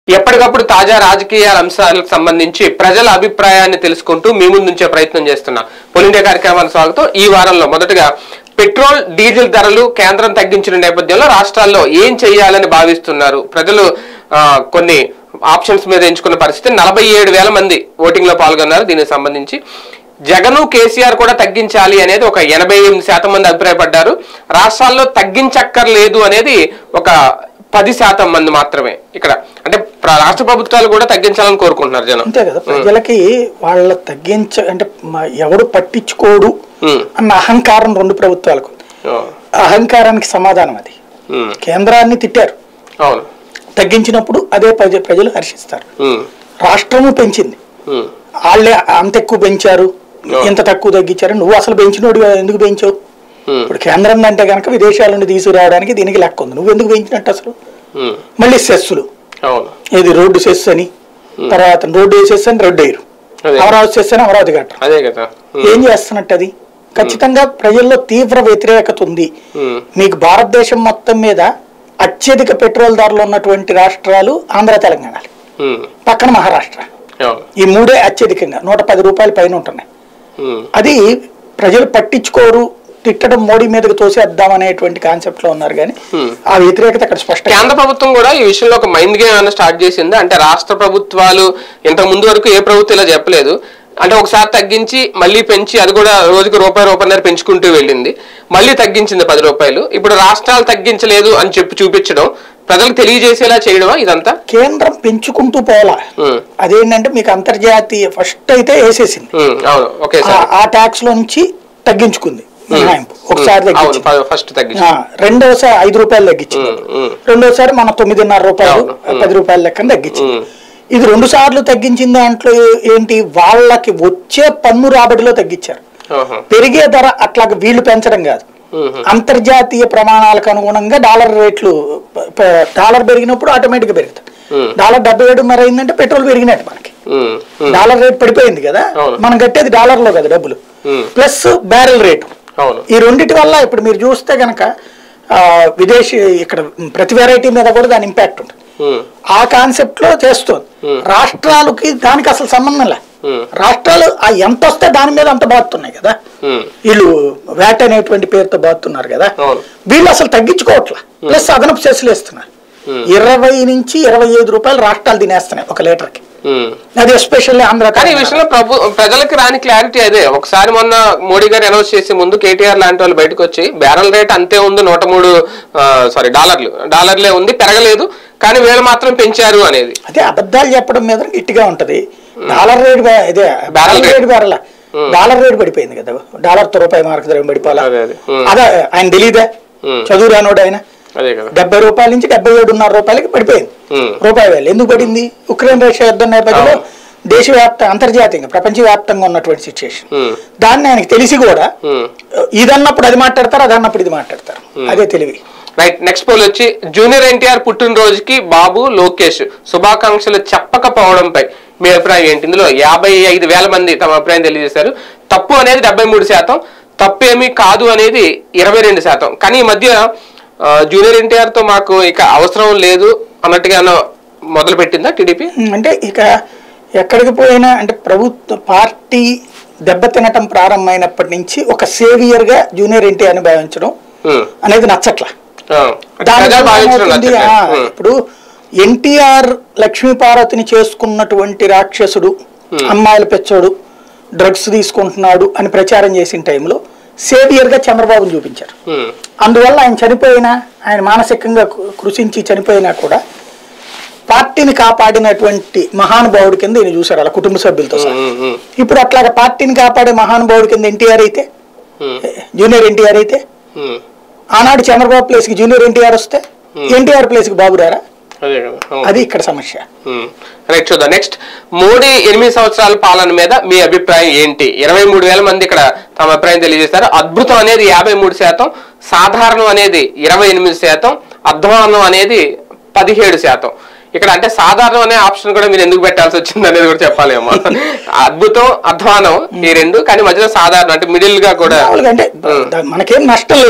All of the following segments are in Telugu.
ఎప్పటికప్పుడు తాజా రాజకీయ అంశాలకు సంబంధించి ప్రజల అభిప్రాయాన్ని తెలుసుకుంటూ మీ ముందు ఉంచే ప్రయత్నం చేస్తున్నా పొల్ ఇండియా కార్యక్రమానికి స్వాగతం ఈ వారంలో మొదటగా పెట్రోల్ డీజిల్ ధరలు కేంద్రం తగ్గించిన నేపథ్యంలో రాష్ట్రాల్లో ఏం చేయాలని భావిస్తున్నారు ప్రజలు ఆ, కొన్ని ఆప్షన్స్ మీద ఎంచుకున్న పరిస్థితి నలభై ఏడు వేల మంది ఓటింగ్ లో పాల్గొన్నారు దీనికి సంబంధించి జగను కేసీఆర్ కూడా తగ్గించాలి అనేది ఒక ఎనభై ఎనిమిది శాతం మంది అభిప్రాయపడ్డారు రాష్ట్రాల్లో తగ్గించక్కర్లేదు అనేది ఒక పది శాతం మంది మాత్రమే ఇక్కడ అంటే ప్ర- రాష్ట్ర ప్రభుత్వాలు కూడా తగ్గించాలని కోరుకుంటున్నారు జనం అంతే కదా ప్రజలకి వాళ్ళ తగ్గించ అంటే మ- ఎవడు పట్టించుకోడు ఉమ్, అన్న అహంకారం రెండు ప్రభుత్వాలకు ఓ, అహంకారానికి సమాధానం అది ఉమ్, కేంద్రాన్ని తిట్టారు అవును తగ్గించినప్పుడు అదే ప్రజ ప్రజలు హర్షిస్తారు ఉమ్, రాష్ట్రము పెంచింది ఉమ్, వాళ్ళే అంత ఎక్కువ పెంచారు ఇంత తక్కువ తగ్గించారు నువ్వు అసలు పెంచినోడు ఎందుకు పెంచావు ఉమ్, ఇప్పుడు కేంద్రం అంటే కనుక విదేశాల నుండి తీసుకురావడానికి దీనికి లెక్క ఉంది నువ్వు ఎందుకు పెంచినట్టు అసలు ఉమ్, మళ్ళీ సెస్సులు అవును ఇది రోడ్డు సెస్ అని తర్వాత రోడ్డు వేసేసి అని రోడ్డు వేయరు అదే. అమరావతి సెస్ అని అమరావతి కట్టరు అదే కదా ఉమ్, ఏం చేస్తున్నట్టు అది ఖచ్చితంగా ప్రజల్లో తీవ్ర వ్యతిరేకత ఉంది ఉమ్, మీకు భారతదేశం మొత్తం మీద అత్యధిక పెట్రోల్ ధరలు ఉన్నటువంటి రాష్ట్రాలు ఆంధ్ర తెలంగాణ ఉమ్, పక్కన మహారాష్ట్ర అవును ఈ మూడే అత్యధికంగా నూట పది రూపాయల పైన ఉంటున్నాయి ఉమ్, అది ప్రజలు పట్టించుకోరు తిట్టడం మోడీ మీదకి తోసేద్దాం అనేటువంటి కాన్సెప్ట్ లో ఉన్నారు కానీ Hmm. ఆ వ్యతిరేకత అక్కడ స్పష్టంగా కేంద్ర ప్రభుత్వం కూడా ఈ విషయంలో ఒక మైండ్ గేమ్ ఏమైనా స్టార్ట్ చేసింది అంటే రాష్ట్ర ప్రభుత్వాలు ఇంతకు ముందు వరకు ఏ ప్రభుత్వం ఇలా చెప్పలేదు అంటే ఒకసారి తగ్గించి మళ్ళీ పెంచి అది కూడా రోజుకి రూపాయి రూపాయన్నర పెంచుకుంటూ వెళ్ళింది మళ్ళీ తగ్గించింది పది రూపాయలు ఇప్పుడు రాష్ట్రాలు తగ్గించలేదు అని చెప్పి చూపించడం ప్రజలకు తెలియజేసేలా చేయడమా ఇదంతా కేంద్రం పెంచుకుంటూ పోలా ఉమ్, అదేంటంటే మీకు అంతర్జాతీయ ఫస్ట్ అయితే వేసేసింది ఉమ్, అవును ఓకే ఆ- సార్ ఆ ట్యాక్స్ లో నుంచి తగ్గించుకుంది మినహాయింపు ఒకసారి అవును తగ్గించింది ఫస్ట్ తగ్గించి ఆ, రెండోసారి ఐదు రూపాయలు తగ్గించింది ఉమ్, ఉమ్, రెండోసారి మన తొమ్మిదిన్నర రూపాయలు అవును. పది రూపాయల లెక్కన తగ్గించింది ఉమ్, ఇది రెండు సార్లు తగ్గించిన దాంట్లో ఏంటి వాళ్ళకి వచ్చే పన్ను రాబడిలో తగ్గించారు ఆహా, పెరిగే ధర అట్లాగ వీళ్ళు పెంచడం కాదు ఉమ్, అంతర్జాతీయ ప్రమాణాలకు అనుగుణంగా డాలర్ రేట్లు ప- ప- డాలర్ పెరిగినప్పుడు ఆటోమేటిక్గా పెరుగుతాయి ఉమ్, డాలర్ డెబ్బై ఏడున్నర అయిందంటే పెట్రోల్ పెరిగినట్టు మనకి ఉమ్, ఉమ్, డాలర్ రేట్ పడిపోయింది కదా అవును. మనం కట్టేది డాలర్లో కదా డబ్బులు ఉమ్, ప్లస్ బ్యారెల్ రేటు అవును ఈ రెండిటి వల్ల ఇప్పుడు మీరు చూస్తే గనక ఆ, విదేశీ ఇక్కడ ప్రతి వెరైటీ మీద కూడా దాని ఇంపాక్ట్ ఉంటుంది ఉమ్, ఆ కాన్సెప్ట్ లో చేస్తుంది Hmm. రాష్ట్రాలకి దానికి అసలు సంబంధం లే ఉమ్, రాష్ట్రాలు ఆ ఎంత వస్తే దాని మీద అంత బాగుతున్నాయి కదా ఉమ్, వీళ్ళు వ్యాట్ అనేటువంటి పేరుతో బాగుతున్నారు కదా అవును వీళ్ళు అసలు తగ్గించుకోవట్లా ప్లస్ అదనపు సెస్సులు వేస్తున్నారు Hmm. ఇరవై నుంచి ఇరవై ఐదు రూపాయలు రాష్ట్రాలు తినేస్తున్నాయి ఒక లీటర్కి ఉమ్. అది ఎస్పెషల్లీ ఆంధ్ర కానీ ఈ తెలంగాణ. విషయంలో ప్రభు ప్రజలకి రాని క్లారిటీ అదే ఒకసారి మొన్న మోడీ గారు అనౌన్స్ చేసే ముందు కేటీఆర్ లాంటి వాళ్ళు బయటకు వచ్చి బ్యారల్ రేట్ అంతే ఉంది నూట మూడు సారీ డాలర్లు డాలర్లే ఉంది పెరగలేదు కానీ వీళ్ళు మాత్రం పెంచారు అనేది అదే అబద్ధాలు చెప్పడం మీద గట్టిగా ఉంటది డాలర్ రేట్ బే- ఇదే Barrel barrel rate. Rate barrel dollar rate పడిపోయింది కదా డాలర్ తో రూపాయి మార్కు ధర పడిపోవాలా అదే అదే ఉమ్, అదే ఆయన తెలీదా ఉమ్, చదువు రానోడు ఆయన అదే కదా డెబ్బై రూపాయల నుంచి డెబ్బై ఏడున్నర రూపాయలకి పడిపోయింది ఉమ్, రూపాయి వేలు ఎందుకు పడింది ఉక్రెయిన్ రష్యా యుద్ధం నేపథ్యంలో అవును. దేశవ్యాప్త అంతర్జాతీయంగా ప్రపంచవ్యాప్తంగా ఉన్నటువంటి సిచ్యుయేషన్ ఉమ్, దాన్ని ఆయనకి తెలిసి కూడా ఉమ్. ఇది అన్నప్పుడు అది మాట్లాడతారు అది అన్నప్పుడు ఇది మాట్లాడతారు అదే తెలివి రైట్ నెక్స్ట్ పోల్ వచ్చి జూనియర్ ఎన్టీఆర్ పుట్టినరోజుకి బాబు లోకేష్ శుభాకాంక్షలు చెప్పకపోవడంపై మీ అభిప్రాయం ఏంటి ఇందులో యాభై ఐదు వేల మంది తమ అభిప్రాయం తెలియజేశారు తప్పు అనేది డెబ్బై మూడు శాతం తప్పేమీ కాదు అనేది ఇరవై రెండు శాతం కానీ ఈ మధ్య ఆ, జూనియర్ ఎన్టీఆర్ తో మాకు ఇక అవసరం లేదు అన్నట్టుగా మొదలు పెట్టిందా టీడీపీ ఉమ్, అంటే ఇక ఎక్కడికి పోయినా అంటే ప్రభుత్వ పార్టీ దెబ్బతినటం ప్రారంభమైనప్పటి నుంచి ఒక సేవియర్ గా జూనియర్ ఎన్టీఆర్ని భావించడం అనేది నచ్చట్ల దాని ప్రజలు వల్ల భావించడం ఏమవుతుంది? నచ్చట్లేదు. ఆ, ఉమ్, ఇప్పుడు ఎన్టీఆర్ లక్ష్మీపార్వతిని చేసుకున్నటువంటి రాక్షసుడు అమ్మాయిల పెచ్చోడు డ్రగ్స్ తీసుకుంటున్నాడు అని ప్రచారం చేసిన టైంలో సేవియర్ గా చంద్రబాబును చూపించారు ఉమ్, అందువల్ల ఆయన చనిపోయినా ఆయన మానసికంగా కృ- కృషించి చనిపోయినా కూడా పార్టీని కాపాడినటువంటి మహానుభావుడి కింద ఈయన చూశారు అలా కుటుంబ సభ్యులతో సహా ఉమ్, ఉమ్, ఇప్పుడు అట్లాగా పార్టీని కాపాడే మహానుభావుడి కింద ఎన్టీఆర్ అయితే ఉమ్, జూనియర్ ఎన్టీఆర్ అయితే ఉమ్, ఆనాడు చంద్రబాబు ప్లేస్ కి జూనియర్ ఎన్టీఆర్ వస్తే ఎన్టీఆర్ ప్లేస్ కి బాబు రారా అదే కదా అవును. అది ఇక్కడ సమస్య రైట్ చూద్దాం నెక్స్ట్ మోడీ ఎనిమిది సంవత్సరాల పాలన మీద మీ అభిప్రాయం ఏంటి ఇరవై మూడు వేల మంది ఇక్కడ తమ అభిప్రాయం తెలియజేస్తారు అద్భుతం అనేది యాభై మూడు శాతం సాధారణం అనేది ఇరవై ఎనిమిది శాతం అధ్వానం అనేది పదిహేడు శాతం ఇక్కడ అంటే సాధారణం అనే ఆప్షన్ కూడా మీరు ఎందుకు పెట్టాల్సి వచ్చింది అనేది కూడా చెప్పాలేమో అద్భుతం అధ్వానం ఈ రెండు కానీ మధ్యలో సాధారణం అంటే మిడిల్ గా కూడా మామూలుగా అంటే దా- మనకేం నష్టం లేదు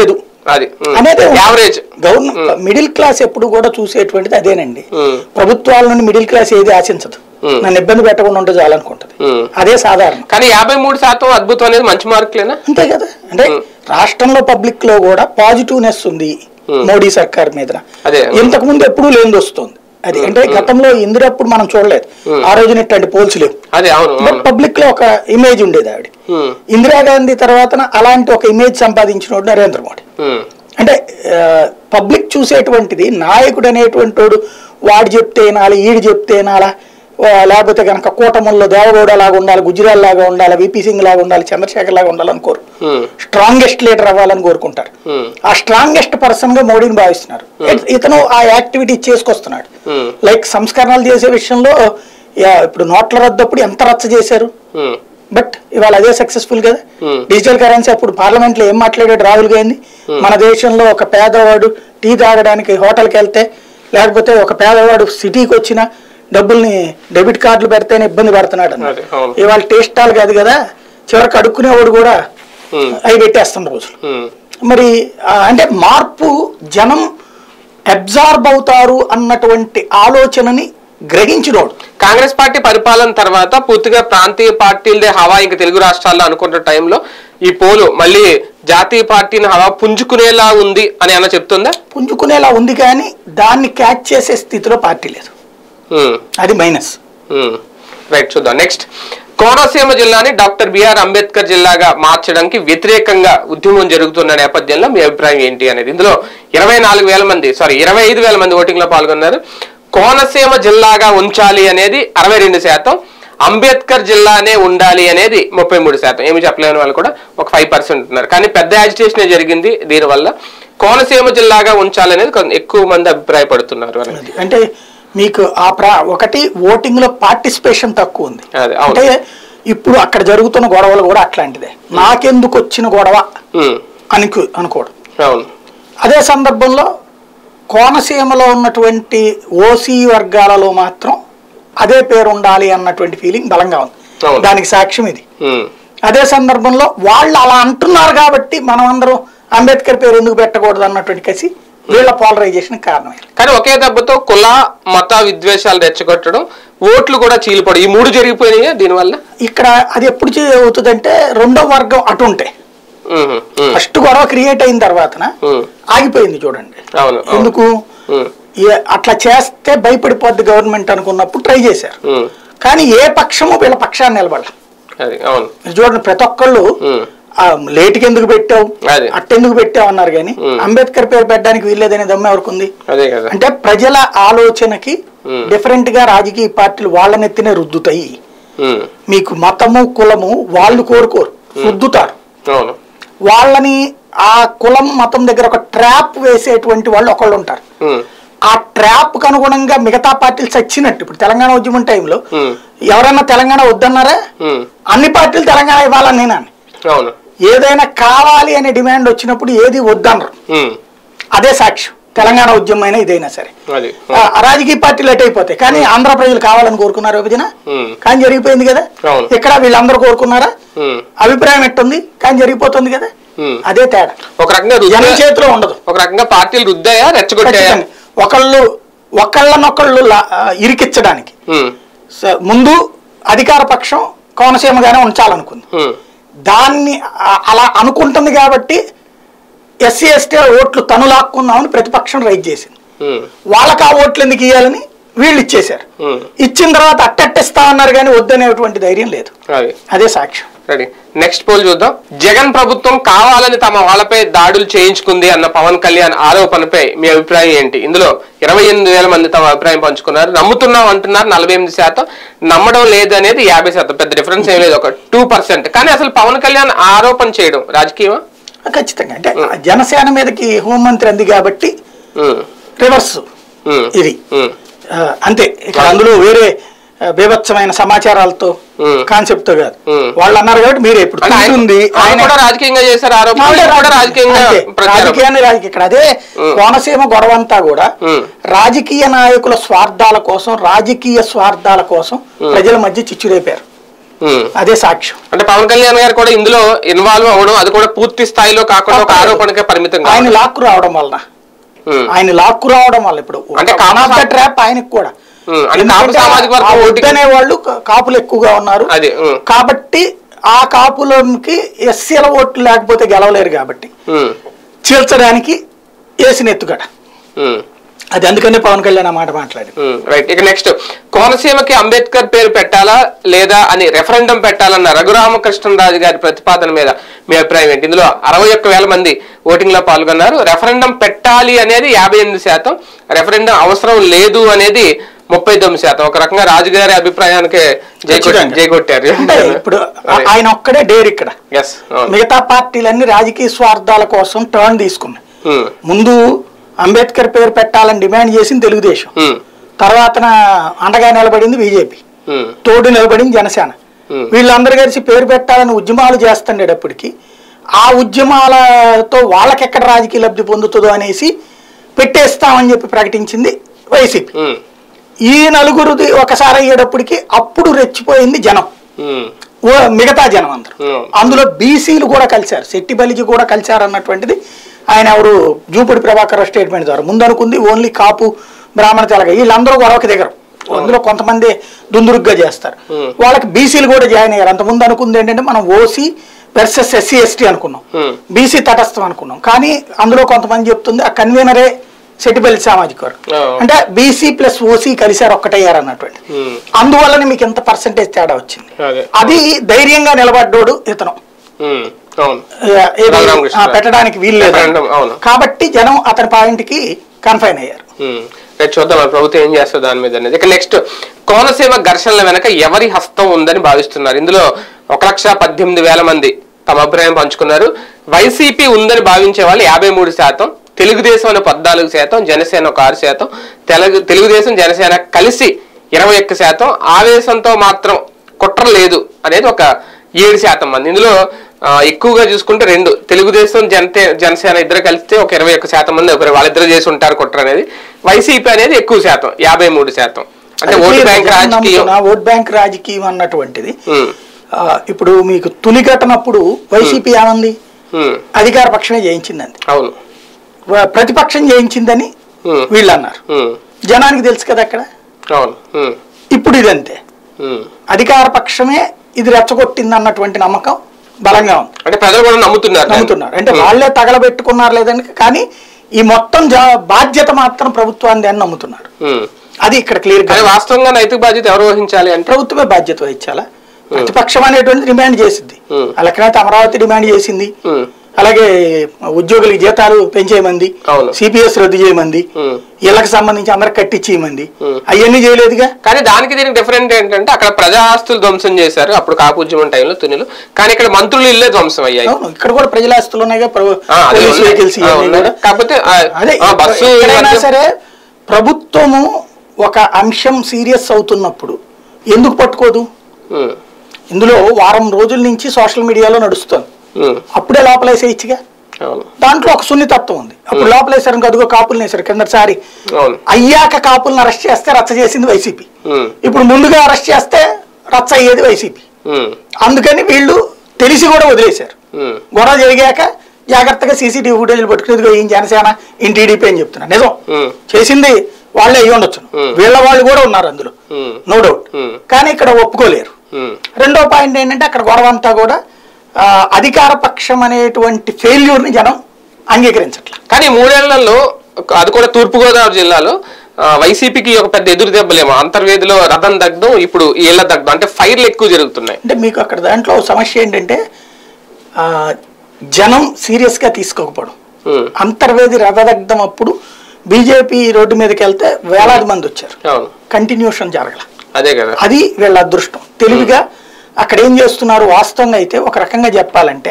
అది ఉమ్. అనేది యావరేజ్ గవర్నమెంట్ మిడిల్ క్లాస్ ఎప్పుడు కూడా చూసేటువంటిది అదేనండి ఉమ్. ప్రభుత్వాల నుండి మిడిల్ క్లాస్ ఏది ఆశించదు ఉమ్. నన్ను ఇబ్బంది పెట్టకుండా ఉంటే చాలనుకుంటది ఉమ్. అదే సాధారణం కానీ యాభై మూడు శాతం అద్భుతం అనేది మంచి మార్కులేనా అంతే కదా అంటే రాష్ట్రంలో పబ్లిక్ లో కూడా పాజిటివ్నెస్ ఉంది మోడీ సర్కార్ మీద అదే. ఇంతకు ముందు ఎప్పుడూ లేనిది వస్తుంది అది అంటే గతంలో ఇందిరప్పుడు మనం చూడలేదు ఆ రోజున ఇట్లాంటి పోల్స్ లేవు అదే అవును బట్ అవును పబ్లిక్ లో ఒక ఇమేజ్ ఉండేది ఆవిడ ఉమ్. ఇందిరాగాంధీ తర్వాత అలాంటి ఒక ఇమేజ్ సంపాదించినోడు నరేంద్ర మోడీ ఉమ్. అంటే పబ్లిక్ చూసేటువంటిది నాయకుడు అనేటువంటి వాడు వాడు చెప్తే వినాలి ఈడు చెప్తే వినాలా ఆ, లేకపోతే కనుక కూటముల్లో దేవగౌడ లాగా ఉండాలి గుజరాల్ లాగా ఉండాలి విపి సింగ్ లాగా ఉండాలి చంద్రశేఖర్ లాగా ఉండాలని కోరు ఉమ్. స్ట్రాంగెస్ట్ లీడర్ అవ్వాలని కోరుకుంటారు ఉమ్. ఆ స్ట్రాంగెస్ట్ పర్సన్ గా మోడీని భావిస్తున్నారు ఇత- ఇతను ఆ యాక్టివిటీ చేసుకొస్తున్నాడు ఉమ్. లైక్ సంస్కరణలు చేసే విషయంలో యా- ఇప్పుడు నోట్ల రద్దప్పుడు ఎంత రచ్చ చేశారు ఉమ్. బట్ ఇవాళ అదే సక్సెస్ఫుల్ కదా Hmm. డిజిటల్ కరెన్సీ అప్పుడు పార్లమెంట్ లో ఏం మాట్లాడాడు రాహుల్ గాంధీ మన దేశంలో ఒక పేదవాడు టీ తాగడానికి హోటల్కి వెళ్తే లేకపోతే ఒక పేదవాడు సిటీకి వచ్చిన డబ్బుల్ని డెబిట్ కార్డులు పెడితేనే ఇబ్బంది పడుతున్నాడు అన్నాడు అదే, అవును. ఇవాళ టేస్ట్ స్టాల్ కాదు కదా చివరికి అడుక్కునేవాడు కూడా Hmm. అవి పెట్టేస్తున్న రోజులు ఉమ్. మరి ఆ, అంటే మార్పు జనం అబ్జార్బ్ అవుతారు అన్నటువంటి ఆలోచనని గ్రహించినోడు కాంగ్రెస్ పార్టీ పరిపాలన తర్వాత పూర్తిగా ప్రాంతీయ పార్టీలదే హవా ఇంకా తెలుగు రాష్ట్రాల్లో అనుకున్న టైంలో ఈ పోలు మళ్ళీ జాతీయ పార్టీని హవా పుంజుకునేలా ఉంది అని అన్న చెప్తుందా పుంజుకునేలా ఉంది కానీ దాన్ని క్యాచ్ చేసే స్థితిలో పార్టీ లేదు ఉమ్. అది మైనస్ ఉమ్. రైట్ చూద్దాం నెక్స్ట్ కోనసీమ జిల్లాని డాక్టర్ బిఆర్ అంబేద్కర్ జిల్లాగా మార్చడానికి వ్యతిరేకంగా ఉద్యమం జరుగుతున్న నేపథ్యంలో మీ అభిప్రాయం ఏంటి అనేది ఇందులో ఇరవై నాలుగు వేల మంది సారీ ఇరవై ఐదు వేల మంది ఓటింగ్ లో పాల్గొన్నారు కోనసీమ జిల్లాగా ఉంచాలి అనేది అరవై రెండు శాతం అంబేద్కర్ జిల్లానే ఉండాలి అనేది ముప్పై మూడు శాతం ఏమి చెప్పలేని వాళ్ళు కూడా ఒక ఫైవ్ పర్సెంట్ ఉన్నారు కానీ పెద్ద యాజిటేషన్ జరిగింది దీనివల్ల కోనసీమ జిల్లాగా ఉంచాలనేది కొంత ఎక్కువ మంది అభిప్రాయపడుతున్నారు అనేది అది అంటే మీకు ఆ ప్రా ఒకటి ఓటింగ్ లో పార్టిసిపేషన్ తక్కువ ఉంది అదే అవును అంటే ఇప్పుడు అక్కడ జరుగుతున్న గొడవలు కూడా అట్లాంటిదే నాకెందుకు వచ్చిన గొడవ ఉమ్. అనుకు అనుకోవడం అవును అదే సందర్భంలో కోనసీమలో ఉన్నటువంటి ఓసీ వర్గాలలో మాత్రం అదే పేరు ఉండాలి అన్నటువంటి ఫీలింగ్ బలంగా ఉంది అవును. దానికి సాక్ష్యం ఇది ఉమ్. అదే సందర్భంలో వాళ్ళు అలా అంటున్నారు కాబట్టి మనం అందరం అంబేద్కర్ పేరు ఎందుకు పెట్టకూడదు అన్నటువంటి కసి వీళ్ళ పోలరైజేషన్ కారణమైంది కానీ ఒకే దెబ్బతో కుల మత విద్వేషాలు రెచ్చగొట్టడం ఓట్లు కూడా చీలిపడం ఈ మూడు జరిగిపోయినాయి దీనివల్ల ఇక్కడ అది ఎప్పుడు చే- అవుతుందంటే రెండో వర్గం అటు ఉంటే ఉమ్, ఉమ్, ఫస్ట్ గొడవ క్రియేట్ అయిన తర్వాతన ఉమ్. ఆగిపోయింది చూడండి అవును అవును. ఎందుకు ఉమ్, ఏ- అట్లా చేస్తే భయపడిపోద్ది గవర్నమెంట్ అనుకున్నప్పుడు ట్రై చేశారు ఉమ్. కానీ ఏ పక్షము వీళ్ళ పక్షాన్ని నిలబడాలి అది అవును మీరు చూడండి ప్రతి ఒక్కళ్ళు ఉమ్, ఆ, లేటుకి ఎందుకు పెట్టావు అదే. అట్టెందుకు పెట్టావు అన్నారు కానీ ఉమ్. అంబేద్కర్ పేరు పెట్టడానికి వీల్లేదనే దమ్మ ఎవరికి ఉంది అదే కదా అంటే ప్రజల ఆలోచనకి ఉమ్. డిఫరెంట్ గా రాజకీయ పార్టీలు వాళ్ళనెత్తినే రుద్దుతాయి ఉమ్, మీకు మతము కులము వాళ్ళు కోరుకోరు రుద్దుతారు అవును వాళ్ళని ఆ కులం మతం దగ్గర ఒక ట్రాప్ వేసేటువంటి వాళ్ళు ఒకళ్ళు ఉంటారు ఉమ్, ఆ ట్రాప్ కు అనుగుణంగా మిగతా పార్టీలు చచ్చినట్టు ఇప్పుడు తెలంగాణ ఉద్యమం టైంలో ఉమ్, ఎవరన్నా తెలంగాణ వద్దన్నారా ఉమ్, అన్ని పార్టీలు తెలంగాణ ఇవ్వాలని నేను అన్నాను. అవును ఏదైనా కావాలి అనే డిమాండ్ వచ్చినప్పుడు ఏది వద్దనరు ఉమ్, అదే సాక్ష్యం తెలంగాణ ఉద్యమం అయినా ఇదైనా సరే అది ఆ, ఆ రాజకీయ పార్టీలు ఎట్ అయిపోతాయి కానీ ఆంధ్ర ప్రజలు కావాలని కోరుకున్నారు విభజన ఉమ్, కానీ జరిగిపోయింది కదా అవును. ఇక్కడ వీళ్ళందరూ కోరుకున్నారా ఉమ్, అభిప్రాయం ఎట్టుంది కానీ జరిగిపోతుంది కదా ఉమ్. అదే తేడా ఒక రకంగా జనం రుద్దా చేతిలో ఉండదు ఒక రకంగా పార్టీలు రుద్దాయా రెచ్చగొట్టాయా ఖచ్చితంగా. ఒకళ్ళు ఒకళ్ళనొకళ్ళు లా- ఆ, ఇరికిచ్చడానికి ఉమ్, స- ముందు అధికార పక్షం కోనసీమగానే ఉంచాలనుకుంది ఉమ్, దాన్ని ఆ- అలా అనుకుంటుంది కాబట్టి ఎస్సీ ఎస్టీ ఓట్లు తను లాక్కుందామని ప్రతిపక్షం రైట్ చేసింది ఉమ్, వాళ్ళకి ఆ ఓట్లు ఎందుకు ఇవ్వాలని వీళ్ళు ఇచ్చేశారు ఉమ్, ఇచ్చిన తర్వాత అట్టెట్టిస్తా అన్నారు కానీ వద్దనేటువంటి ధైర్యం లేదు అది అదే సాక్ష్యం రెడీ నెక్స్ట్ పోల్ చూద్దాం జగన్ ప్రభుత్వం కావాలని తమ వాళ్ళపై దాడులు చేయించుకుంది అన్న పవన్ కళ్యాణ్ ఆరోపణపై మీ అభిప్రాయం ఏంటి ఇందులో ఇరవై ఎనిమిది వేల మంది తమ అభిప్రాయం పంచుకున్నారు నమ్ముతున్నాం అంటున్నారు నలభై ఎనిమిది శాతం నమ్మడం లేదు అనేది యాభై శాతం పెద్ద డిఫరెన్స్ ఏం లేదు ఒక టూ పర్సెంట్ కానీ అసలు పవన్ కళ్యాణ్ ఆరోపణ చేయడం రాజకీయమా ఖచ్చితంగా అంటే జనసేన మీదకి హోంమంత్రి అంది కాబట్టి ఉమ్, రివర్స్ ఉమ్, ఇది ఉమ్, ఆ, అంతే ఇక్కడ అందులో వేరే ఆ, బీభత్సమైన సమాచారాలతో ఉమ్. కాన్సెప్ట్ తో కాదు ఉమ్. వాళ్ళు అన్నారు కాబట్టి మీరే ఇప్పుడు అంటే ఆయన ఉంది ఆయన కూడా రాజకీయంగా చేశారు ఆరోపణ ఆవిడే ఈయన కూడా రాజకీయంగా అంతే. ప్రచారం రాజకీయాన్ని రాజకీయ ఇక్కడ అదే ఉమ్. కోనసీమ గొడవ అంతా కూడా ఉమ్. రాజకీయ నాయకుల స్వార్థాల కోసం రాజకీయ స్వార్థాల కోసం ప్రజల మధ్య చిచ్చురేపారు ఉమ్. అదే సాక్ష్యం అంటే పవన్ కళ్యాణ్ గారు కూడా ఇందులో ఇన్వాల్వ్ అవ్వడం అది కూడా పూర్తి స్థాయిలో కాకుండా ఒక ఆరోపణకే పరిమితం ఆయన కాదు లాక్కు రావడం వలన ఆయన లాక్కు రావడం వల్ల ఇప్పుడు అంటే వన్ కాపు ఆఫ్ ద సా- ట్రాప్ ఆయనకు కూడా ఉమ్, అంటే కాపు ఎందుకంటే సామాజిక ఆ వర్గం ఓటింగ్ వద్దనే వాళ్ళు కా- కాపులు ఎక్కువగా ఉన్నారు అది ఉమ్, కాబట్టి ఆ కాపులకి ఎస్సీల ఓట్లు లేకపోతే గెలవలేరు కాబట్టి ఉమ్, చీల్చడానికి వేసిన ఎత్తుగడ ఉమ్. అది అందుకనే పవన్ కళ్యాణ్ ఆ మాట మాట్లాడి రైట్ ఇక నెక్స్ట్ కోనసీమకి అంబేద్కర్ పేరు పెట్టాలా లేదా అని రెఫరెండం పెట్టాలన్న రఘురామకృష్ణరాజు గారి ప్రతిపాదన మీద మీ అభిప్రాయం ఏంటి ఇందులో అరవై ఒక్క వేల మంది ఓటింగ్ లో పాల్గొన్నారు రెఫరెండం పెట్టాలి అనేది యాభై ఎనిమిది శాతం రెఫరెండం అవసరం లేదు అనేది ముప్పై తొమ్మిది శాతం ఒక రకంగా రాజుగారి అభిప్రాయానికి జై కొట్- ఖచ్చితంగా. జై కొట్టారు అంటే ఇప్పుడు ఆ- ఆయన ఒక్కడే డేర్ ఇక్కడ ఎస్ మిగతా పార్టీలన్నీ రాజకీయ స్వార్థాల కోసం టర్న్ తీసుకున్నాయి ముందు అంబేద్కర్ పేరు పెట్టాలని డిమాండ్ చేసింది తెలుగుదేశం తర్వాత అండగా నిలబడింది బీజేపీ తోడు నిలబడింది జనసేన Hmm. వీళ్ళందరూ కలిసి పేరు పెట్టాలని ఉద్యమాలు చేస్తుండేటప్పటికి ఆ ఉద్యమాలతో వాళ్ళకెక్కడ రాజకీయ లబ్ధి పొందుతుందో అనేసి పెట్టేస్తామని చెప్పి ప్రకటించింది వైసీపీ ఈ నలుగురిది ఒకసారి అయ్యేటప్పటికి అప్పుడు రెచ్చిపోయింది జనం ఓ మిగతా జనం అందరూ Hmm. అందులో బీసీలు కూడా కలిశారు శెట్టి బలిజీ కూడా కలిశారు అన్నటువంటిది ఆయన ఎవరు జూపూడి ప్రభాకర్ రావు స్టేట్మెంట్ ద్వారా ముందు అనుకుంది ఓన్లీ కాపు బ్రాహ్మణ తెలగ వీళ్ళందరూ గొడవకి దిగరు అందులో కొంతమంది దుందురుగ్గా చేస్తారు Hmm. వాళ్ళకి బీసీలు కూడా జాయిన్ అయ్యారు అంతకుముందు అనుకుంది ఏంటంటే మనం ఓసీ వెర్సెస్ ఎస్సీ ఎస్టీ అనుకున్నాం Hmm. బీసీ తటస్థం అనుకున్నాం కానీ అందులో కొంతమంది చెప్తుంది ఆ కన్వీనరే సెటిబెల్ సామాజిక వర్గం Oh. అంటే బీసీ ప్లస్ ఓసీ కలిసారు ఒక్కటయ్యారు అన్నటువంటి Hmm. అందువల్లనే మీకు ఎంత పర్సంటేజ్ తేడా వచ్చింది అదే. అది ధైర్యంగా నిలబడ్డోడు ఇతను అవును ఆ, ఏది, రఘురామకృష్ణ. ఆ, పెట్టడానికి వీలు లేదు Referendum, అవును. కాబట్టి జనం అతని పాయింట్ కి కన్ఫైన్ అయ్యారు ఉమ్. రేపు చూద్దాం మన ప్రభుత్వం ఏం చేస్తుంది దాని మీద అనేది ఇక నెక్స్ట్ కోనసీమ ఘర్షణల వెనక ఎవరి హస్తం ఉందని భావిస్తున్నారు ఇందులో ఒక లక్ష పద్దెనిమిది వేల మంది తమ అభిప్రాయం పంచుకున్నారు వైసీపీ ఉందని భావించే వాళ్ళు యాభై మూడు శాతం తెలుగుదేశం అనే పద్నాలుగు శాతం జనసేన ఒక ఆరు శాతం తెలుగు తెలుగుదేశం జనసేన కలిసి ఇరవై ఒక్క శాతం ఆవేశంతో మాత్రం కుట్ర లేదు అనేది ఒక ఏడు శాతం మంది ఇందులో ఆ, ఎక్కువగా చూసుకుంటే రెండు తెలుగుదేశం జనతే జనసేన ఇద్దరు కలిస్తే ఒక ఇరవై ఒక్క శాతం మంది ఒకరు వాళ్ళిద్దరు చేసి ఉంటారు కుట్ర అనేది వైసీపీ అనేది ఎక్కువ శాతం యాభై మూడు శాతం అంటే ఓటు బ్యాంక్ రాజకీయం ఓట్ బ్యాంక్ రాజకీయం అన్నటువంటిది ఉమ్, ఆ, ఇప్పుడు మీకు తులి ఘటనప్పుడు వైసీపీ ఏమంది ఉమ్, అధికార పక్షమే జయించిందండి అవును వ- ప్రతిపక్షం జయించిందని ఉమ్, వీళ్ళు అన్నారు ఉమ్, జనానికి తెలుసు కదా అక్కడ అవును ఉమ్, ఇప్పుడు ఇదంతే ఉమ్. అధికార పక్షమే ఇది రెచ్చగొట్టింది అన్నటువంటి నమ్మకం బలంగా ఉంది అంటే ప్రజలు కూడా నమ్ముతున్నారు దాన్ని. నమ్ముతున్నారు అంటే ఉమ్, వాళ్ళే తగలబెట్టుకున్నారు లేదని కానీ ఈ మొత్తం జా- బాధ్యత మాత్రం ప్రభుత్వాన్ని అని నమ్ముతున్నారు ఉమ్. అది ఇక్కడ క్లియర్ గా కానీ వాస్తవంగా నైతిక బాధ్యత ఎవరు వహించాలి అంటే ప్రభుత్వమే బాధ్యత వహించాలా ప్రతిపక్షం అనేటువంటి డిమాండ్ చేసింది Hmm. అలాగే అమరావతి డిమాండ్ చేసింది ఉమ్, అలాగే ఉద్యోగులకి జీతాలు పెంచేయమంది అవును. సిపిఎస్ రద్దు చేయమంది ఉమ్. ఇళ్ళకి సంబంధించి అందరికి కట్టించేయమంది Hmm. అవన్నీ చేయలేదుగా కానీ దానికి దీనికి డిఫరెంట్ ఏంటంటే అక్కడ ప్రజా ఆస్తులు ధ్వంసం చేశారు అప్పుడు కాపు ఉద్యమం టైంలో తునిలు కానీ ఇక్కడ మంత్రులు ఇల్లే ధ్వంసం అయ్యాయి అవును ఇక్కడ కూడా ప్రజల ఆస్తులు ఉన్నాయిగా ప్రభు- ఆ, అదే పోలీస్ ఉన్నాయి. వెహికల్స్ ఆ, ఇవన్నీ ఉన్నాయి. కూడా. కాకపోతే ఆ, అదే ఆ, బస్సు ఎక్కడైనా ఇవన్నీ- సరే ప్రభుత్వము ఒక అంశం సీరియస్ అవుతున్నప్పుడు ఎందుకు పట్టుకోదు ఉమ్, ఇందులో వారం రోజుల నుంచి సోషల్ మీడియాలో నడుస్తుంది ఉమ్, అప్పుడే లోపలేసేయచ్చుగా అవును దాంట్లో ఒక సున్నితత్వం ఉంది అప్పుడు లోపలేసారు ఇంకా అదిగో కాపులు వేసారు కిందసారి అవును అయ్యాక కాపులను అరెస్ట్ చేస్తే రచ్చ చేసింది వైసీపీ ఉమ్, ఇప్పుడు ముందుగా అరెస్ట్ చేస్తే రచ్చ అయ్యేది వైసీపీ ఉమ్, అందుకని వీళ్ళు తెలిసి కూడా వదిలేశారు ఉమ్, గొడవ జరిగాక జాగ్రత్తగా సీసీటీవీ ఫుటేజ్లు పట్టుకుని ఇదిగో ఈయన జనసేన ఈయన టీడీపీ అని చెప్తున్నారు నిజం ఉమ్, చేసింది వాళ్ళే అయ్యి ఉండొచ్చు Hmm. వీళ్ళ వాళ్ళు కూడా ఉన్నారు అందులో ఉమ్, నో డౌట్ Hmm. కానీ ఇక్కడ ఒప్పుకోలేరు ఉమ్, రెండో పాయింట్ ఏంటంటే అక్కడ గొడవ అంతా కూడా ఆ, అధికార పక్షం అనేటువంటి ఫెయిల్యూర్ని జనం అంగీకరించట్ల కానీ ఈ మూడేళ్లలో ఒక- అది కూడా తూర్పుగోదావరి జిల్లాలో ఆ, వైసీపీకి ఒక పెద్ద ఎదురు దెబ్బలేమో అంతర్వేదిలో రథం దగ్ధం ఇప్పుడు ఇళ్ల దగ్ధం అంటే ఫైర్లు ఎక్కువ జరుగుతున్నాయి అంటే మీకు అక్కడ దాంట్లో సమస్య ఏంటంటే ఆ, జనం సీరియస్గా తీసుకోకపోవడం ఉమ్, అంతర్వేది రథదగ్ధం అప్పుడు బీజేపీ రోడ్డు మీదకి వెళ్తే వేలాది మంది వచ్చారు అవును కంటిన్యూషన్ జరగల అదే కదా అది వీళ్ళ అదృష్టం తెలివిగా అక్కడ ఏం చేస్తున్నారు వాస్తవంగా అయితే ఒక రకంగా చెప్పాలంటే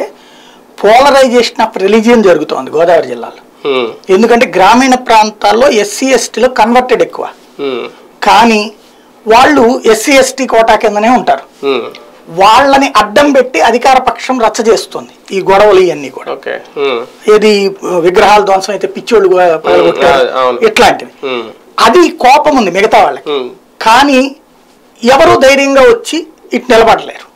పోలరైజేషన్ ఆఫ్ రిలీజియన్ జరుగుతోంది గోదావరి జిల్లాలో ఉమ్, ఎందుకంటే గ్రామీణ ప్రాంతాల్లో ఎస్సీ ఎస్టీలో కన్వర్టెడ్ ఎక్కువ ఉమ్, కానీ వాళ్ళు ఎస్సీ ఎస్టీ కోటా కిందనే ఉంటారు ఉమ్, వాళ్ళని అడ్డం పెట్టి అధికార పక్షం రచ్చ చేస్తుంది ఈ గొడవలు ఇవన్నీ కూడా ఓకే ఉమ్, ఏది విగ్రహాల ధ్వంసం అయితే పిచ్చోళ్ళు గా- పగలగొట్టారు. ఆ, అవును. ఇట్లాంటివి ఉమ్, అది కోపం ఉంది మిగతా వాళ్ళకి ఉమ్, కానీ ఎవరు ధైర్యంగా వచ్చి ఇటు నిలబడలేరు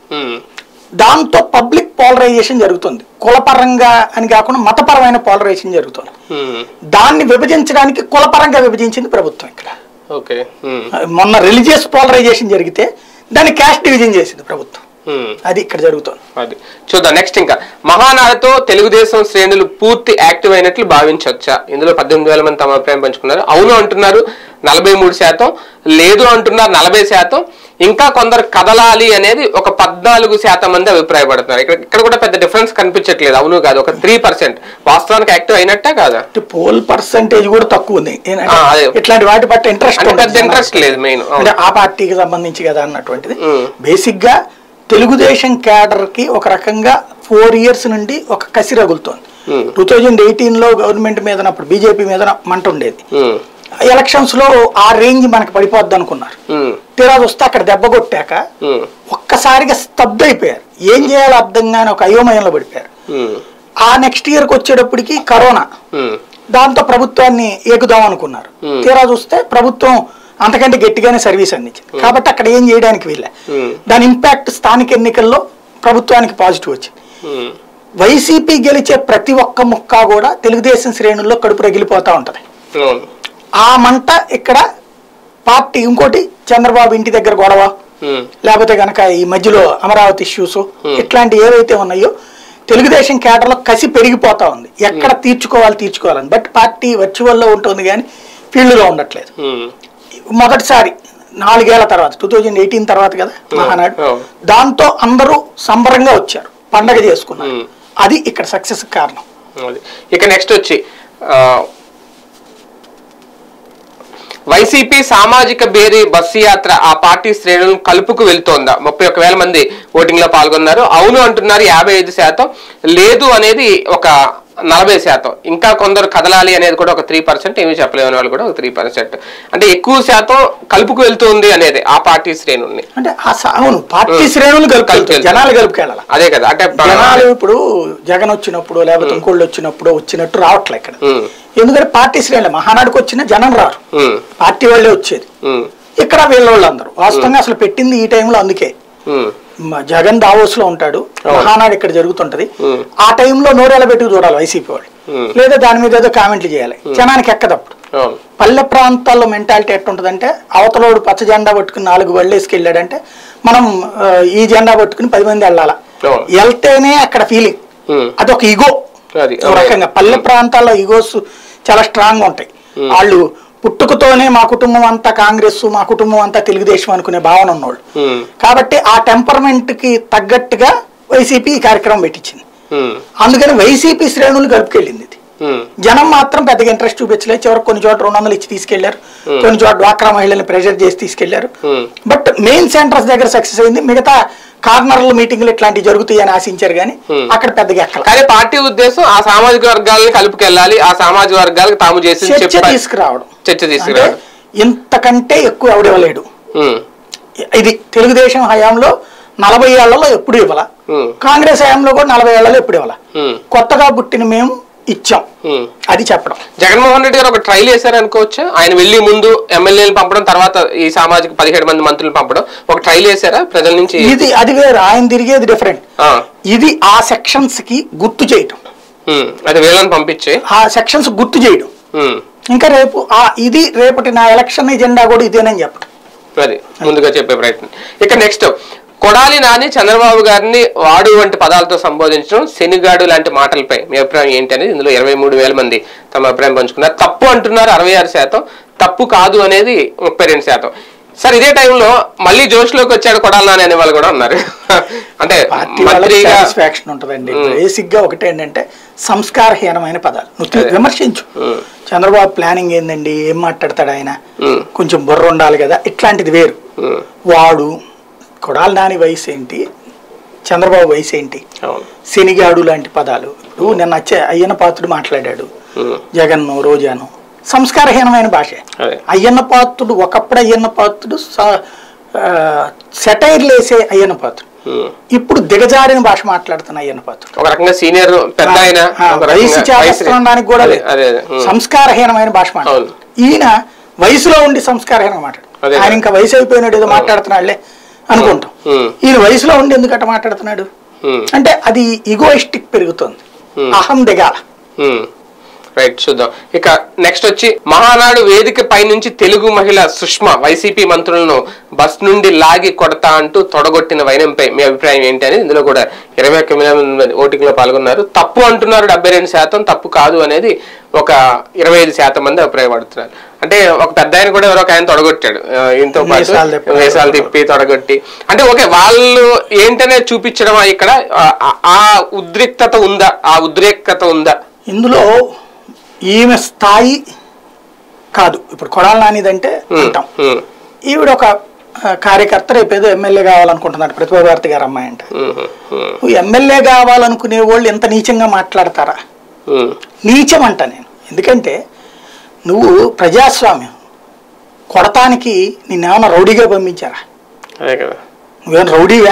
ఉమ్, దాంతో పబ్లిక్ పోలరైజేషన్ జరుగుతుంది కులపరంగా అని కాకుండా మతపరమైన పోలరైజేషన్ జరుగుతుంది ఉమ్, దాన్ని విభజించడానికి కులపరంగా విభజించింది ప్రభుత్వం ఇక్కడ ఓకే ఉమ్, మొన్న రిలీజియస్ పోలరైజేషన్ జరిగితే దాన్ని క్యాస్ట్ డివిజన్ చేసింది ప్రభుత్వం ఉమ్. అది ఇక్కడ జరుగుతుంది అది చూద్దాం నెక్స్ట్ ఇంకా మహానాడుతో తెలుగుదేశం శ్రేణులు పూర్తి యాక్టివ్ అయినట్లు భావించవచ్చా ఇందులో పద్దెనిమిది వేల మంది తమ అభిప్రాయం పంచుకున్నారు అవును అంటున్నారు నలభై మూడు శాతం లేదు అంటున్నారు నలభై శాతం ఇంకా కొందరు కదలాలి అనేది ఒక పద్నాలుగు శాతం మంది అభిప్రాయపడుతున్నారు ఇక్కడ ఇక్కడ కూడా పెద్ద డిఫరెన్స్ కనిపించట్లేదు అవును కాదు ఒక త్రీ పర్సెంట్ వాస్తవానికి యాక్టివ్ అయినట్టే కాదా అంటే పోల్ పర్సంటేజ్ కూడా తక్కువ ఉంది ఏంటంటే ఆ, అదే. ఇట్లాంటి వాటి పట్ల ఇంట్రెస్ట్ అంటే పెద్ద ఇంట్రెస్ట్ లేదు మెయిన్ అంటే ఆ పార్టీకి సంబంధించి కదా అన్నటువంటిది ఉమ్. బేసిక్ గా తెలుగుదేశం క్యాడర్ కి ఒక రకంగా ఫోర్ ఇయర్స్ నుండి ఒక కసి రగులుతోంది ఉమ్. టూ థౌజండ్ ఎయిటీన్ లో గవర్నమెంట్ మీద అప్పుడు బీజేపీ మీద మంట ఉండేది ఎలక్షన్స్ లో ఆ రేంజ్ మనకి పడిపోద్ది అనుకున్నారు తీరా వస్తే అక్కడ దెబ్బ కొట్టాక ఒక్కసారిగా స్తబ్ద అయిపోయారు ఏం చేయాలో అర్థం కాని ఒక అయోమయంలో పడిపోయారు ఆ నెక్స్ట్ ఇయర్కి వచ్చేటప్పటికి కరోనా దాంతో ప్రభుత్వాన్ని ఏకుదాం అనుకున్నారు Hmm. తీరా చూస్తే ప్రభుత్వం అంతకంటే గట్టిగానే సర్వీస్ అందించింది కాబట్టి అక్కడ ఏం చేయడానికి వీళ్ళే Hmm. దాని ఇంపాక్ట్ స్థానిక ఎన్నికల్లో ప్రభుత్వానికి పాజిటివ్ వచ్చింది వైసీపీ గెలిచే ప్రతి ఒక్క ముక్క కూడా తెలుగుదేశం శ్రేణుల్లో కడుపు రగిలిపోతా ఉంటది ఆ మంట ఇక్కడ పార్టీ ఇంకోటి చంద్రబాబు ఇంటి దగ్గర గొడవ లేకపోతే గనక ఈ మధ్యలో అమరావతి ఇష్యూస్ ఇట్లాంటి ఏవైతే ఉన్నాయో తెలుగుదేశం కేడర్లో కసి పెరిగిపోతా ఉంది ఎక్కడ తీర్చుకోవాలి తీర్చుకోవాలని బట్ పార్టీ వర్చువల్లో ఉంటుంది కానీ ఫీల్డ్లో ఉండట్లేదు మొదటిసారి నాలుగేళ్ల తర్వాత టూ థౌజండ్ ఎయిటీన్ తర్వాత కదా మహానాడు అవును. దాంతో అందరూ సంబరంగా వచ్చారు పండగ చేసుకున్నారు Hmm. అది ఇక్కడ సక్సెస్ కారణం అది. ఇక నెక్స్ట్ వచ్చి ఆ, వైసీపీ సామాజిక బేరీ బస్సు యాత్ర ఆ పార్టీ శ్రేణులను కలుపుకు వెళ్తోందా ముప్పై ఒక వేల మంది ఓటింగ్ లో పాల్గొన్నారు అవును అంటున్నారు యాభై ఐదు శాతం లేదు అనేది ఒక నలభై శాతం ఇంకా కొందరు కదలాలి అనేది కూడా ఒక త్రీ పర్సెంట్ ఏమీ చెప్పలేని వాళ్ళు కూడా ఒక త్రీ పర్సెంట్ అంటే ఎక్కువ శాతం కలుపుకు వెళ్తుంది అనేది ఆ పార్టీ శ్రేణుల్ని అంటే ఆ స- అవును పార్టీ Hmm. శ్రేణులు కలుపుకెళ్తారు కలుపుకెళ్తారు. జనాలు కలుపుకెళ్ళాలి అదే కదా అంటే జనాలు ఇప్పుడు జగన్ వచ్చినప్పుడు లేకపోతే ఇంకోళ్ళు వచ్చినప్పుడు వచ్చినట్టు రావట్లే ఇక్కడ ఉమ్, ఎందుకంటే పార్టీ శ్రేణులు మహానాడుకు వచ్చిన జనం రారు ఉమ్, పార్టీ వాళ్ళే వచ్చేది ఉమ్, ఇక్కడ వీళ్ళ వాళ్ళు అందరూ వాస్తవంగా అసలు పెట్టింది ఈ టైంలో అందుకే ఉమ్, మ- జగన్ దావోస్ లో ఉంటాడు అవును. మహానాడు ఇక్కడ జరుగుతుంటది ఉమ్. ఆ టైంలో నోరేళ్ళ పెట్టుకు చూడాలి వైసీపీ వాళ్ళు ఉమ్. లేదా దాని మీద ఏదో కామెంట్లు చేయాలి జనానికి ఎక్కదప్పుడు అవును పల్లె ప్రాంతాల్లో మెంటాలిటీ ఎట్టుంటదంటే అవతలోడు పచ్చ జెండా పట్టుకుని నాలుగు బళ్ళు వేసుకెళ్ళాడంటే మనం ఆ, ఈ జెండా పట్టుకుని పది మంది వెళ్ళాలా అవును. వెళ్తేనే అక్కడ ఫీలింగ్ ఉమ్, అదొక ఇగో అది ఒక రకంగా పల్లె ప్రాంతాల్లో ఈగోస్ చాలా స్ట్రాంగ్ ఉంటాయి వాళ్ళు పుట్టుకతోనే మా కుటుంబం అంతా కాంగ్రెస్ మా కుటుంబం అంతా తెలుగుదేశం అనుకునే భావన ఉన్నోళ్ళు ఉమ్, కాబట్టి ఆ టెంపర్మెంట్ కి తగ్గట్టుగా వైసీపీ ఈ కార్యక్రమం పెట్టించింది ఉమ్, అందుకని వైసీపీ శ్రేణులు గడుపుకెళ్ళింది ఇది ఉమ్, జనం మాత్రం పెద్దగా ఇంట్రెస్ట్ చూపించలేదు చివరికి కొన్ని చోట్ల రెండు వందలు ఇచ్చి తీసుకెళ్లారు కొన్ని చోట్ల డ్వాక్రా మహిళల్ని ప్రెషర్ చేసి తీసుకెళ్లారు Hmm. బట్ మెయిన్ సెంటర్స్ దగ్గర సక్సెస్ అయింది మిగతా కార్నర్ల మీటింగ్లు ఇట్లాంటివి జరుగుతాయి అని ఆశించారు కానీ Hmm. అక్కడ పెద్దగా ఎక్కల కానీ పార్టీ ఉద్దేశం ఆ సామాజిక వర్గాలని కలుపుకెళ్ళాలి ఆ సామాజిక వర్గాలకు తాము చేసి చర్చ చెప్ప తీసుకురావడం చర్చ అంటే తీసుకురావడం ఇంతకంటే ఎక్కువ ఎవడివ్వలేడు ఉమ్, ఇది తెలుగుదేశం హయాంలో నలభై ఏళ్లలో ఎప్పుడు ఇవ్వాల ఉమ్, కాంగ్రెస్ హయాంలో కూడా నలభై ఏళ్లలో ఎప్పుడు ఇవ్వాల ఉమ్, కొత్తగా పుట్టిన మేము ఇచ్చాం ఉమ్. అది చెప్పడం జగన్మోహన్ రెడ్డి గారు ఒక ట్రైల్ వేశారు అనుకోవచ్చు ఆయన వెళ్ళి ముందు ఎమ్మెల్యేలు పంపడం తర్వాత ఈ సామాజిక పదిహేడు మంది మంత్రులు పంపడం ఒక ట్రైల్ వేశారా ప్రజల నుంచి ఇది అది వేరు ఆయన తిరిగేది డిఫరెంట్ ఆ, ఇది ఆ సెక్షన్స్ కి గుర్తు చేయటం ఉమ్, అది వీళ్ళని పంపించి ఆ సెక్షన్స్ గుర్తు చేయడం ఉమ్, ఇంకా రేపు ఆ ఇది రేపటి నా ఎలక్షన్ ఎజెండా కూడా ఇదేనని చెప్పడం అది ముందుగా చెప్పే ప్రయత్నం ఇక నెక్స్ట్ కొడాలి నాని చంద్రబాబు గారిని వాడు వంటి పదాలతో సంబోధించడం శనిగాడు లాంటి మాటలపై మీ అభిప్రాయం ఏంటి అనేది ఇందులో ఇరవై మూడు వేల మంది తమ అభిప్రాయం పంచుకున్నారు తప్పు అంటున్నారు అరవై ఆరు శాతం తప్పు కాదు అనేది ముప్పై రెండు శాతం సార్ ఇదే టైంలో మళ్ళీ జోష్లోకి వచ్చాడు కొడాలి నాని అనే వాళ్ళు కూడా ఉన్నారు అంటే పార్టీ వాళ్ళకి మంత్రిగా సాటిస్ఫాక్షన్ ఉంటుందండి బేసిక్ గా ఒకటి ఏంటంటే సంస్కారహీనమైన పదాలు నువ్వు తీ- విమర్శించు ఉమ్, చంద్రబాబు ప్లానింగ్ ఏందండి ఏం మాట్లాడతాడు ఆయన ఉమ్, కొంచెం బుర్ర ఉండాలి కదా ఇట్లాంటిది వేరు ఉమ్, వాడు కొడాలి నాని వయసు ఏంటి చంద్రబాబు వయసు ఏంటి అవును శనిగాడు లాంటి పదాలు ఇప్పుడు నిన్న వచ్చే అయ్యన్న పాత్రుడు మాట్లాడాడు ఉమ్, జగన్ను రోజాను సంస్కారహీనమైన భాష అదే అయ్యన్న పాత్రుడు ఒకప్పుడు అయ్యన్న పాత్రుడు సెటైర్లు వేసే అయ్యన్న పాత్రుడు ఉమ్. ఇప్పుడు దిగజారిన భాష మాట్లాడుతున్న అయ్యన్న పాత్రుడు ఒక రకంగా సీనియర్ పెద్ద ఆయన ఆ, ఒక వయసు రకంగా వయసు- చేపట్టడానికి కూడా అదే లేదు. అదే అదే ఉమ్. సంస్కారహీనమైన భాష మాట్లాడు ఈయన వయసులో ఉండి సంస్కారహీనంగా మాట్లాడు అదే. ఆయన ఇంకా వయసు అయిపోయినాడు ఏదో మాట్లాడుతున్నాడులే అనుకుంటాం ఉమ్. ఈయన వయసులో ఉండి ఎందుకు అట్ట మాట్లాడుతున్నాడు ఉమ్. అంటే అది ఈగోయిస్టిక్ పెరుగుతుంది Hmm. అహం దిగాల ఉమ్. రైట్ చూద్దాం ఇక నెక్స్ట్ వచ్చి మహానాడు వేదిక పై నుంచి తెలుగు మహిళ సుష్మా వైసీపీ మంత్రులను బస్ నుండి లాగి కొడతా అంటూ తొడగొట్టిన వైనంపై మీ అభిప్రాయం ఏంటి అనేది ఇందులో కూడా ఇరవై ఒక్క మంది ఓటింగ్ లో పాల్గొన్నారు తప్పు అంటున్నారు డెబ్బై రెండు శాతం తప్పు కాదు అనేది ఒక ఇరవై ఐదు శాతం మంది అభిప్రాయపడుతున్నారు అంటే ఒక పెద్ద ఆయన కూడా ఎవరో ఒక ఆయన తొడగొట్టాడు ఆ, ఈయనతో పాటు మీసాలు తిప్పి. వేసాలు తిప్పి తొడగొట్టి అంటే ఓకే వాళ్ళు ఏంటనే చూపించడం ఇక్కడ ఆ- ఆ ఉద్రిక్తత ఉందా ఆ ఉద్రేకత ఉందా ఇందులో ఈమె స్థాయి కాదు ఇప్పుడు కొడాల నానిదంటే ఉమ్, అంటాం ఉమ్, ఈవిడ ఒక ఆ, కార్యకర్త రేపు ఏదో ఎమ్మెల్యే కావాలనుకుంటున్నాడు ప్రతిభా భారతి గారు అమ్మాయి అంటే ఉమ్, ఉమ్, నువ్వు ఎమ్మెల్యే కావాలనుకునే వాళ్ళు ఎంత నీచంగా మాట్లాడతారా ఉమ్, నీచం అంట నేను ఎందుకంటే నువ్వు ప్రజాస్వామ్యం కొడటానికి నిన్నేమన్నా రౌడీగా పంపించారా అదే కదా నువ్వేం రౌడీగా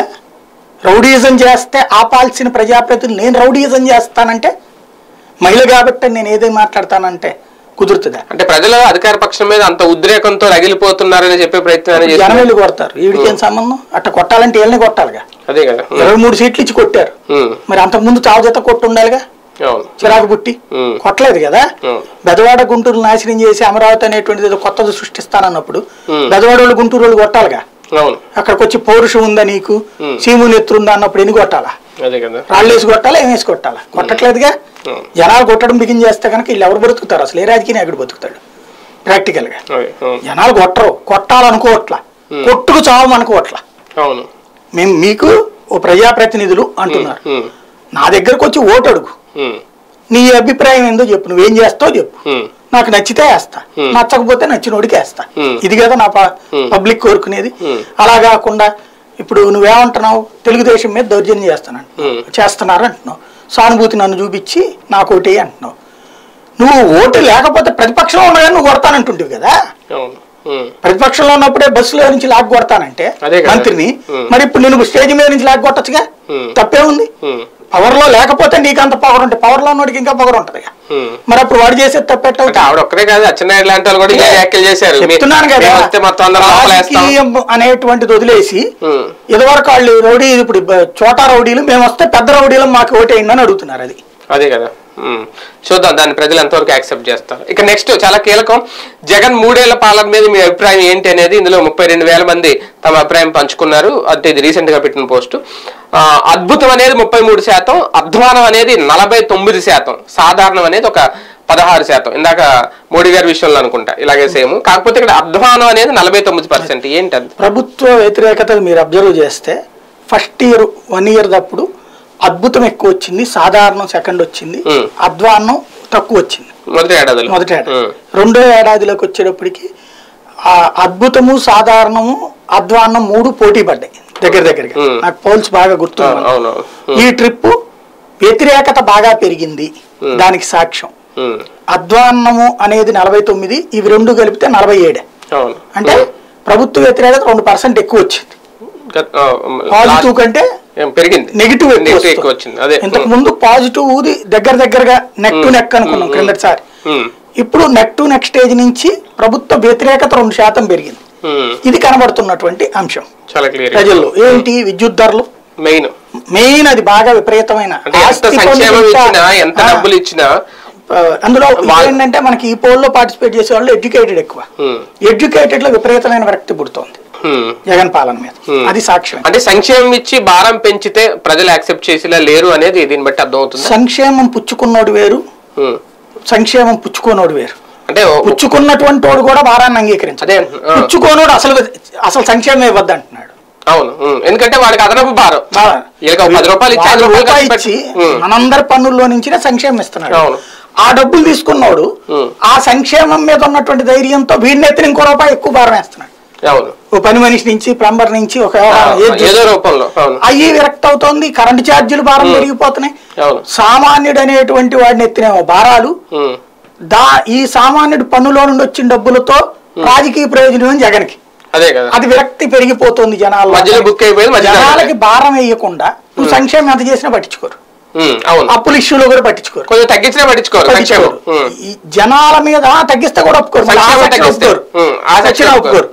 రౌడీజం చేస్తే ఆపాల్సిన ప్రజాప్రతినిధులు నేను రౌడీజం చేస్తానంటే మహిళ కాబట్టి నేను ఏదేం మాట్లాడతానంటే కుదురుతుందా అంటే ప్రజలు అధికార పక్షం మీద అంత ఉద్రేకంతో రగిలిపోతున్నారని చెప్పే ప్రయత్నాన్ని జనం చేస్తున్నారు వెళ్ళి కొడతారు వీడికి ఏం సంబంధం అట్ట కొట్టాలంటే వీళ్ళని కొట్టాలిగా అదే కదా ఉమ్, ఇరవై మూడు సీట్లు ఇచ్చి కొట్టారు ఉమ్, మరి అంతకుముందు చావు జత కొట్టు ఉండాలిగా అవును చిరాకు పుట్టి ఉమ్. కొట్టలేదు కదా ఉమ్. బెదవాడ గుంటూరు నాశనం చేసి అమరావతి అనేటువంటిది ఏదో కొత్తది సృష్టిస్తానన్నప్పుడు ఉమ్. బెదవాడ వాళ్ళు గుంటూరు వాళ్ళు కొట్టాలిగా అవును అక్కడికి వచ్చి పౌరుషం ఉందా నీకు ఉమ్. సీము నెత్తుందా అన్నప్పుడు ఎన్ని కొట్టాలా అదే కదా రాళ్ళు వేసి కొట్టాలా ఏం వేసి కొట్టాలా కొట్టట్లేదుగా ఉమ్, జనాలు కొట్టడం బిగిన్ చేస్తే కనుక వీళ్ళు ఎవరు బతుకుతారు అసలు ఏ రాజకీయ నాయకుడు బతుకుతాడు ప్రాక్టికల్ గా అదే ఉమ్, జనాలు కొట్టరు కొట్టాలనుకోవట్లా ఉమ్. కొట్టుకు చావమనుకోవట్లా అవును మేము మీకు ఓ ప్రజాప్రతినిధులు అంటున్నారు ఉమ్, నా దగ్గరకు వచ్చి ఓటు అడుగు ఉమ్, నీ అభిప్రాయం ఏందో చెప్పు నువ్వేం చేస్తావు చెప్పు ఉమ్, నాకు నచ్చితే వేస్తా Hmm. నచ్చకపోతే నచ్చినోడికి వేస్తా Hmm. ఇది కదా నా Hmm. పబ్లిక్ కోరుకునేది Hmm. అలా కాకుండా ఇప్పుడు నువ్వేమంటున్నావు తెలుగుదేశం మీద దౌర్జన్యం చేస్తానంట Hmm. చేస్తున్నారు అంటున్నావు సానుభూతి నన్ను చూపించి నాకు ఓటే అంటున్నావు నువ్వు ఓటు లేకపోతే ప్రతిపక్షంలో ఉండగా నువ్వు కొడతానంటుంటివి కదా అవును ఉమ్, ప్రతిపక్షంలో ఉన్నప్పుడే బస్సులో నుంచి లాగ్ కొడతానంటే అదే కదా. మంత్రిని Hmm. మరి ఇప్పుడు నేను స్టేజ్ మీద నుంచి లాగ్ కొట్టచ్చుగా Hmm. తప్పే ఉంది ఉమ్, పవర్ లో లేకపోతే నీకు అంత పవర్ ఉంటే పవర్ లో ఉన్నోడికి ఇంకా పవర్ ఉంటది ఉమ్. మరి అప్పుడు వాడు చేసేది తప్పెట్టవు అంటే ఆవిడ ఒక్కరే కాదు అచ్చెన్నాయుడు లాంటి వాళ్ళు కూడా ఇదే వ్యాఖ్యలు చేశారు మీ- చెప్తున్నాను కదా మేము వస్తే మొత్తం అందరం లోపలేస్తాం రాజకీయం అనేటువంటిది వదిలేసి ఉమ్, ఇదివరకు వాళ్ళు రౌడీ ఇప్పుడు బ- చోటా రౌడీలు మేము వస్తే పెద్ద రౌడీలు మాకు ఓటేయండి అని అడుగుతున్నారు అది అదే కదా ఉమ్. చూద్దాం దాన్ని ప్రజలు ఎంతవరకు యాక్సెప్ట్ చేస్తారు ఇక నెక్స్ట్ చాలా కీలకం జగన్ మూడేళ్ల పాలన మీద మీ అభిప్రాయం ఏంటి అనేది ఇందులో ముప్పై రెండు వేల మంది తమ అభిప్రాయం పంచుకున్నారు అంటే ఇది రీసెంట్ గా పెట్టిన పోస్ట్ అద్భుతం అనేది ముప్పై మూడు శాతం అధ్వానం అనేది నలభై తొమ్మిది శాతం సాధారణం అనేది ఒక పదహారు శాతం ఇందాక మోడీ గారి విషయంలో అనుకుంటా ఇలాగే సేమ్ కాకపోతే ఇక్కడ అధ్వానం అనేది నలభై తొమ్మిది పర్సెంట్ ఏంటి అది ప్రభుత్వ వ్యతిరేకత మీరు అబ్జర్వ్ చేస్తే ఫస్ట్ ఇయర్ వన్ ఇయర్ దప్పుడు అద్భుతం ఎక్కువ వచ్చింది సాధారణం సెకండ్ వచ్చింది Hmm. అధ్వాన్నం తక్కువ వచ్చింది మొదటి ఏడాదిలో మొదటి ఏడాది ఉమ్, రెండో ఏడాదిలోకి వచ్చేటప్పటికి ఆ అద్భుతము సాధారణము అధ్వాన్నం మూడు పోటీ పడ్డాయి దగ్గర దగ్గరగా Hmm. నాకు పౌల్స్ బాగా గుర్తు అవును అవును ఈ ట్రిప్ వ్యతిరేకత బాగా పెరిగింది Hmm. దానికి సాక్ష్యం ఉమ్, అధ్వాన్నము అనేది నలభై తొమ్మిది ఇవి రెండు కలిపితే నలభై ఏడే అవును అంటే ప్రభుత్వ వ్యతిరేకత రెండు పర్సెంట్ ఎక్కువ వచ్చింది గత- ఆ, పాజిటివ్ లాస్ట్- కంటే ఏం పెరిగింది నెగిటివ్ నెగిటివ్ ఎక్కువ వచ్చింది అదే ఇంతకు ముందు పాజిటివ్ ది దగ్గర దగ్గరగా నెక్ టు నెక్ అనుకున్నాం క్రిందటిసారి ఉమ్, ఇప్పుడు నెక్ టు నెక్ స్టేజ్ నుంచి ప్రభుత్వ వ్యతిరేకత రెండు శాతం పెరిగింది ఉమ్, ఇది కనబడుతున్నటువంటి అంశం చాలా క్లియర్ ప్రజల్లో ఏంటి విద్యుత్ ధరలు మెయిన్ మెయిన్ అది బాగా విపరీతమైన అంటే ఎంత ఆస్తి పన్ను సంక్షేమం ఇంకా, ఇచ్చినా ఎంత ఆ, డబ్బులు ఇచ్చినా ఆ, అందులో వాళ్ళ- ఏంటంటే మనకి ఈ పోల్లో పార్టిసిపేట్ చేసే వాళ్ళు ఎడ్యుకేటెడ్ ఎక్కువ ఉమ్, ఎడ్యుకేటెడ్ లో విపరీతమైన విరక్తి పుడుతోంది ఉమ్. జగన్ పాలన మీద Hmm. అది సాక్ష్యం అంటే సంక్షేమం ఇచ్చి భారం పెంచితే ప్రజలు యాక్సెప్ట్ చేసేలా లేరు అనేది దీన్ని బట్టి అర్థమవుతుంది సంక్షేమం పుచ్చుకున్నోడు వేరు ఉమ్. సంక్షేమం పుచ్చుకోనోడు వేరు అంటే ఓ- పుచ్చుకున్నటువంటి వాడు కూడా భారాన్ని అంగీకరించదు అదే ఆ, పుచ్చుకోనోడు అసలు అసలు సంక్షేమం ఇవ్వద్దు అంటున్నాడు అవును ఉమ్. ఎందుకంటే వాడికి అదనపు భారం బా- వీళ్ళకి ఒక పది రూపాయలు ఇచ్చి ఐదు వాడు రూపాయలు రూపాయి ఖర్చు ఇచ్చి పెట్టి- ఉమ్. మనందరి పన్నుల్లో నుంచి సంక్షేమం ఇస్తున్నాడు అవును. ఆ డబ్బులు తీసుకున్నోడు ఉమ్. ఆ సంక్షేమం మీద ఉన్నటువంటి ధైర్యంతో వీడిని ఎత్తిన ఇంకో రూపాయి ఎక్కువ భారం వేస్తున్నాడు అవును ఓ పని మనిషి నుంచి ప్లంబర్ నుంచి ఒక ఆ, ఏది ఏదో రూపంలో అవును అయ్యి విరక్తి అవుతోంది కరెంటు ఛార్జీలు భారం పెరిగిపోతున్నాయి అవును సామాన్యుడు అనేటువంటి వాడిని ఎత్తిన భారాలు ఉమ్. దా ఈ సామాన్యుడు పన్నులో నుండి వచ్చిన డబ్బులతో రాజకీయ ప్రయోజనం జగన్కి అదే కదా అది విరక్తి పెరిగిపోతుంది జనాల్లో మధ్యలో బుక్ అయిపోయింది మధ్యలో జనాలకి భారం వేయకుండా నువ్వు సంక్షేమం ఎంత చేసినా పట్టించుకోరు ఉమ్, అవును అప్పుల ఇష్యూలో కూడా పట్టించుకోరు కొంచెం తగ్గించినా పట్టించుకోరు సంక్షేమం పట్టించుకోరు ఉమ్. ఈ జనాల మీద తగ్గిస్తే కూడా ఒప్పుకోరు మళ్ళీ ఆ సంక్షేమం section తగ్గిస్తే ఒప్పుకోరు ఉమ్, ఆ ఆ section section ఒప్పుకోరు. ఒప్పుకోరు ఉమ్.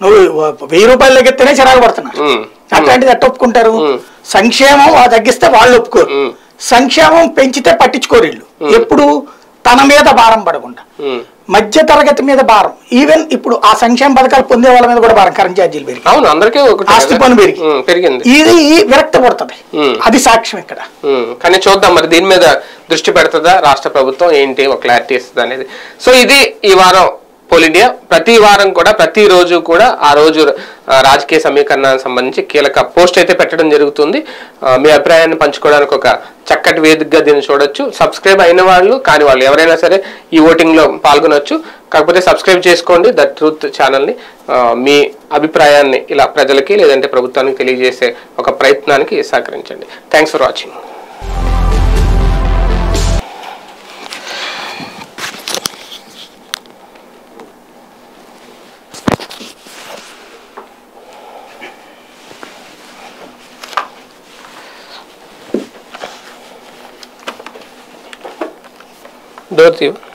నువ్వు వెయ్యి రూపాయలు లెక్కితేనే చిరాకు పడుతున్నారు ఉమ్, అట్లాంటిది ఎట్ట ఒప్పుకుంటారు మ్మ్. సంక్షేమం వాళ్ళు తగ్గిస్తే వాళ్ళు ఒప్పుకోరు మ్మ్. సంక్షేమం పెంచితే పట్టించుకోరు వీళ్ళు ఎప్పుడు తన మీద భారం పడకుండా ఉమ్. మధ్య తరగతి మీద భారం ఈవెన్ ఇప్పుడు ఆ సంక్షేమ పథకాలు పొందే వాళ్ళ మీద కూడా భారం కరెంట్ ఛార్జీలు పెరిగి అవును అందరికీ ఒకటి ఆస్తి పన్ను పెరిగి. పెరిగింది ఇది విరక్త పడుతుంది మ్మ్. అది సాక్ష్యం ఇక్కడ ఉమ్, కానీ చూద్దాం మరి దీని మీద దృష్టి పెడుతుందా రాష్ట్ర ప్రభుత్వం ఏంటి ఒక క్లారిటీ ఇస్తుంది అనేది సో ఇది ఈ వారం పోల్ ఇండియా ప్రతి వారం కూడా ప్రతి రోజు కూడా ఆ రోజు ఆ, రాజకీయ సమీకరణానికి సంబంధించి కీలక పోస్ట్ అయితే పెట్టడం జరుగుతుంది ఆ, మీ అభిప్రాయాన్ని పంచుకోవడానికి ఒక చక్కటి వేదికగా దీన్ని చూడొచ్చు సబ్స్క్రైబ్ అయిన వాళ్ళు కాని వాళ్ళు ఎవరైనా సరే ఈ ఓటింగ్ లో పాల్గొనొచ్చు కాకపోతే సబ్స్క్రైబ్ చేసుకోండి ద ట్రూత్ ఛానల్ని మీ అభిప్రాయాన్ని ఇలా ప్రజలకి లేదంటే ప్రభుత్వానికి తెలియజేసే ఒక ప్రయత్నానికి సహకరించండి థ్యాంక్స్ ఫర్ వాచింగ్ డోర్ తీయు